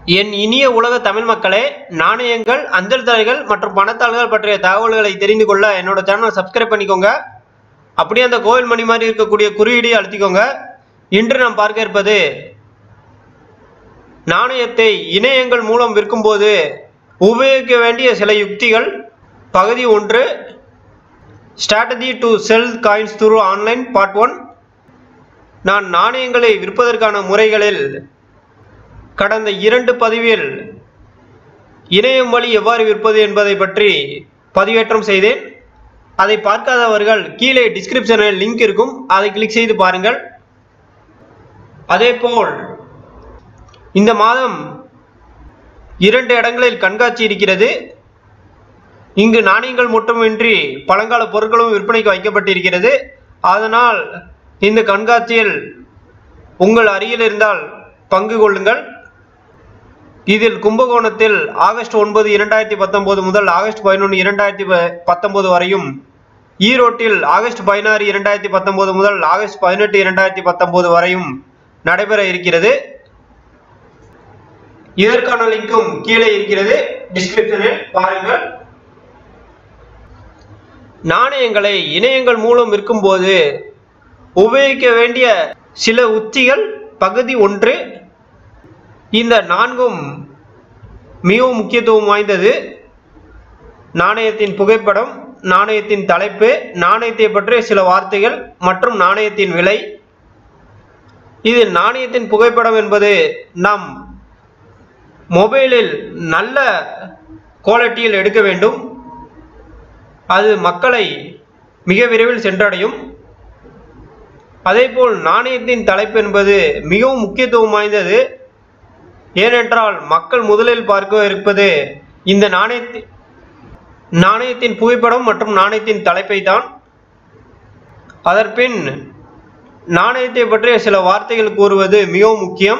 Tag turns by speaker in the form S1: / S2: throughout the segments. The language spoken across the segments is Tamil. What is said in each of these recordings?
S1: என் இனிய உலக தமிழ் மக்களே நாணயங்கள் அஞ்சல் தலைகள் மற்றும் பணத்தாள்கள் பற்றிய தகவல்களை தெரிந்து கொள்ள என்னோட சேனலை சப்ஸ்கிரைப் பண்ணிக்கோங்க அப்படியே அந்த கோவில் மணி மாதிரி இருக்கக்கூடிய குறியீடை அழுத்திக்கோங்க இன்று நாம் பார்க்க இருப்பது நாணயத்தை இணையங்கள் மூலம் விற்கும்போது உபயோகிக்க வேண்டிய சில யுக்திகள் பகுதி ஒன்று strategy to sell coins through online part one நான் நாணயங்களை விற்பதற்கான முறைகளில் கடந்த இரண்டு பதிவில் இணையம் வழி எவ்வாறு விற்பது என்பதை பற்றி பதிவேற்றம் செய்தேன் அதை பார்க்காதவர்கள் கீழே டிஸ்கிரிப்ஷனில் லிங்க் இருக்கும் அதை கிளிக் செய்து பாருங்கள் அதேபோல் இந்த மாதம் இரண்டு இடங்களில் கண்காட்சி இருக்கிறது இங்கு நாணயங்கள் மட்டுமின்றி பழங்கால பொருட்களும் விற்பனைக்கு வைக்கப்பட்டிருக்கிறது அதனால் இந்த கண்காட்சியில் உங்கள் அருகில் இருந்தால் பங்கு கொள்ளுங்கள் இதில் கும்பகோணத்தில் ஆகஸ்ட் ஒன்பது இரண்டாயிரத்தி பத்தொன்பது முதல் ஆகஸ்ட் பதினொன்று இரண்டாயிரத்தி பத்தொன்பது வரையும் ஈரோட்டில் ஆகஸ்ட் பதினாறு இரண்டாயிரத்தி பத்தொன்பது முதல் ஆகஸ்ட் பதினெட்டு இரண்டாயிரத்தி பத்தொன்பது வரையும் நடைபெற இருக்கிறது இதற்கான லிங்கும் கீழே இருக்கிறது டிஸ்கிரிப்ஷனில் பாருங்கள் நாணயங்களை இணையங்கள் மூலம் விற்கும்போது உபயோகிக்க வேண்டிய சில உத்திகள் பகுதி ஒன்று இந்த நான்கும் மிகவும் முக்கியத்துவம் வாய்ந்தது நாணயத்தின் புகைப்படம் நாணயத்தின் தலைப்பு நாணயத்தை பற்றிய சில வார்த்தைகள் மற்றும் நாணயத்தின் விலை இது நாணயத்தின் புகைப்படம் என்பது நாம் மொபைலில் நல்ல குவாலிட்டியில் எடுக்க வேண்டும் அது மக்களை மிக விரைவில் சென்றடையும் அதேபோல் நாணயத்தின் தலைப்பு என்பது மிகவும் முக்கியத்துவம் வாய்ந்தது ஏனென்றால் மக்கள் முதலில் பார்க்க இருப்பது இந்த நாணயத்தி நாணயத்தின் புகைப்படம் மற்றும் நாணயத்தின் தலைப்பை தான் அதற்பின் நாணயத்தை பற்றிய சில வார்த்தைகள் கூறுவது மிகவும் முக்கியம்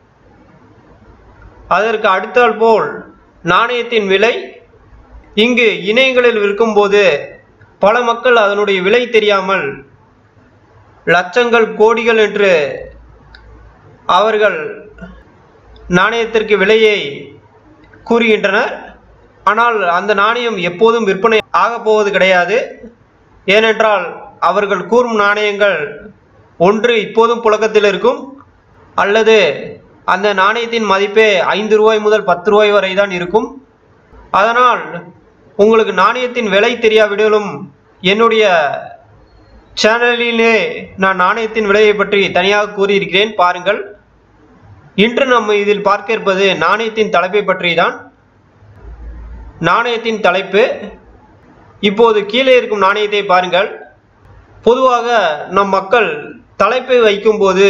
S1: அதற்கு அடுத்தால் போல் நாணயத்தின் விலை இங்கு இணையங்களில் விற்கும்போது பல மக்கள் அதனுடைய விலை தெரியாமல் லட்சங்கள் கோடிகள் என்று அவர்கள் நாணயத்திற்கு விலையை கூறுகின்றனர் ஆனால் அந்த நாணயம் எப்போதும் விற்பனை ஆகப் போவது கிடையாது ஏனென்றால் அவர்கள் கூறும் நாணயங்கள் ஒன்று இப்போதும் புழக்கத்தில் இருக்கும் அல்லது அந்த நாணயத்தின் மதிப்பே ஐந்து ரூபாய் முதல் பத்து ரூபாய் வரை தான் இருக்கும் அதனால் உங்களுக்கு நாணயத்தின் விலை தெரியாவிடலும் என்னுடைய சேனலிலே நான் நாணயத்தின் விலையை பற்றி தனியாக கூறியிருக்கிறேன் பாருங்கள் இன்று நம்ம இதில் பார்க்க இருப்பது நாணயத்தின் தலைப்பை பற்றி தான் நாணயத்தின் தலைப்பு இப்போது கீழே இருக்கும் நாணயத்தை பாருங்கள் பொதுவாக நம் மக்கள் தலைப்பை வைக்கும்போது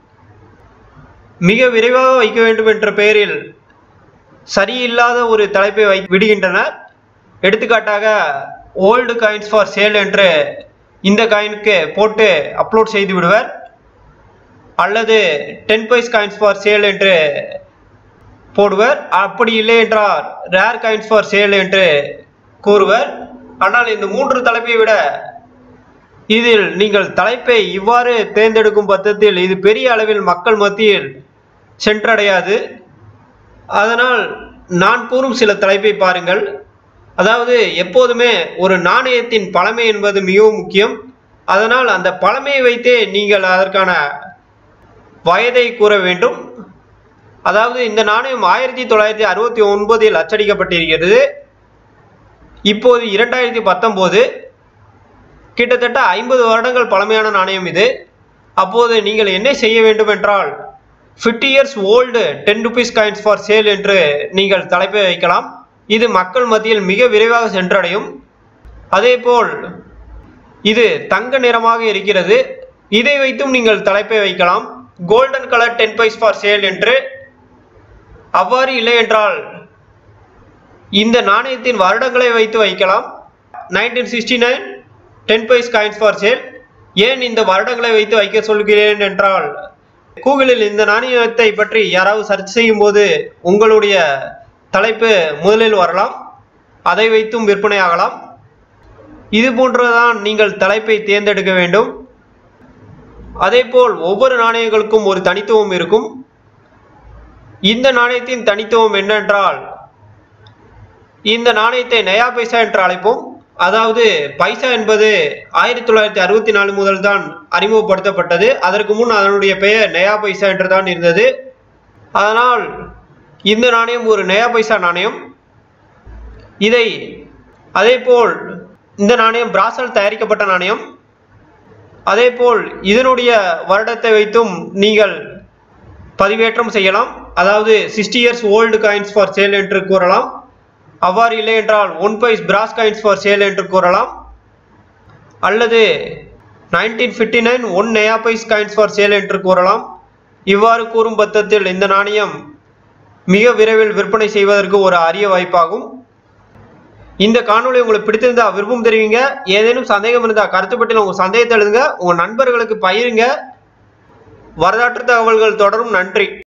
S1: மிக விரைவாக வைக்க வேண்டும் என்ற பெயரில் சரியில்லாத ஒரு தலைப்பை வை விடுகின்றனர் எடுத்துக்காட்டாக ஓல்டு காயின்ஸ் ஃபார் சேல் என்று இந்த காயினுக்கு போட்டு அப்லோட் செய்து விடுவர் அல்லது ten paise coins for sale என்று போடுவர் அப்படி இல்லை என்றால் ரேர் காயின்ஸ் ஃபார் சேல் என்று கூறுவர் ஆனால் இந்த மூன்று தலைப்பை விட இதில் நீங்கள் தலைப்பை இவ்வாறு தேர்ந்தெடுக்கும் பட்சத்தில் இது பெரிய அளவில் மக்கள் மத்தியில் சென்றடையாது அதனால் நான் கூறும் சில தலைப்பை பாருங்கள் அதாவது எப்போதுமே ஒரு நாணயத்தின் பழமை என்பது மிகவும் முக்கியம் அதனால் அந்த பழமையை வைத்தே நீங்கள் அதற்கான வயதை கூற வேண்டும் அதாவது இந்த நாணயம் ஆயிரத்தி தொள்ளாயிரத்தி அறுபத்தி ஒன்பதில் அச்சடிக்கப்பட்டிருக்கிறது இப்போது இரண்டாயிரத்தி பத்தொம்போது கிட்டத்தட்ட ஐம்பது வருடங்கள் பழமையான நாணயம் இது அப்போது நீங்கள் என்ன செய்ய வேண்டும் என்றால் fifty years old ten rupees coins for sale என்று நீங்கள் தலைப்பை வைக்கலாம் இது மக்கள் மத்தியில் மிக விரைவாக சென்றடையும் அதேபோல் இது தங்க நிறமாக இருக்கிறது இதை வைத்தும் நீங்கள் தலைப்பை வைக்கலாம் golden colour ten paise for sale என்று அவ்வாறு இல்லை என்றால் இந்த நாணயத்தின் வருடங்களை வைத்து வைக்கலாம் nineteen sixty nine ten paise coins for sale ஏன் இந்த வருடங்களை வைத்து வைக்க சொல்கிறேன் என்றால் கூகுளில் இந்த நாணயத்தை பற்றி யாராவது சர்ச் செய்யும் போது உங்களுடைய தலைப்பு முதலில் வரலாம் அதை வைத்தும் விற்பனை ஆகலாம் இது போன்றுதான் நீங்கள் தலைப்பை தேர்ந்தெடுக்க வேண்டும் அதேபோல் ஒவ்வொரு நாணயங்களுக்கும் ஒரு தனித்துவம் இருக்கும் இந்த நாணயத்தின் தனித்துவம் என்னென்றால் இந்த நாணயத்தை நயா பைசா என்று அழைப்போம் அதாவது பைசா என்பது ஆயிரத்தி தொள்ளாயிரத்தி அறுபத்தி நாலு முதல் தான் அறிமுகப்படுத்தப்பட்டது அதற்கு முன் அதனுடைய பெயர் நயா பைசா என்று தான் இருந்தது அதனால் இந்த நாணயம் ஒரு நயா பைசா நாணயம் இதை அதேபோல் இந்த நாணயம் பிராசல் தயாரிக்கப்பட்ட நாணயம் அதேபோல் இதனுடைய வருடத்தை வைத்தும் நீங்கள் பதிவேற்றம் செய்யலாம் அதாவது sixty years old coins for sale என்று கூறலாம் அவ்வாறு இல்லை என்றால் one paise brass coins for sale என்று கூறலாம் அல்லது nineteen fifty nine one naya paise coins for sale என்று கூறலாம் இவ்வாறு கூறும் பட்சத்தில் இந்த நாணயம் மிக விரைவில் விற்பனை செய்வதற்கு ஒரு அரிய வாய்ப்பாகும் இந்த காணொளி உங்களுக்கு பிடித்திருந்தா விருப்பம் தெரிவிங்க ஏதேனும் சந்தேகம் இருந்தா கருத்து பட்டியல உங்க சந்தேகத்தை எழுதுங்க உங்க நண்பர்களுக்கு பயிருங்க வரலாற்று தகவல்கள் தொடரும் நன்றி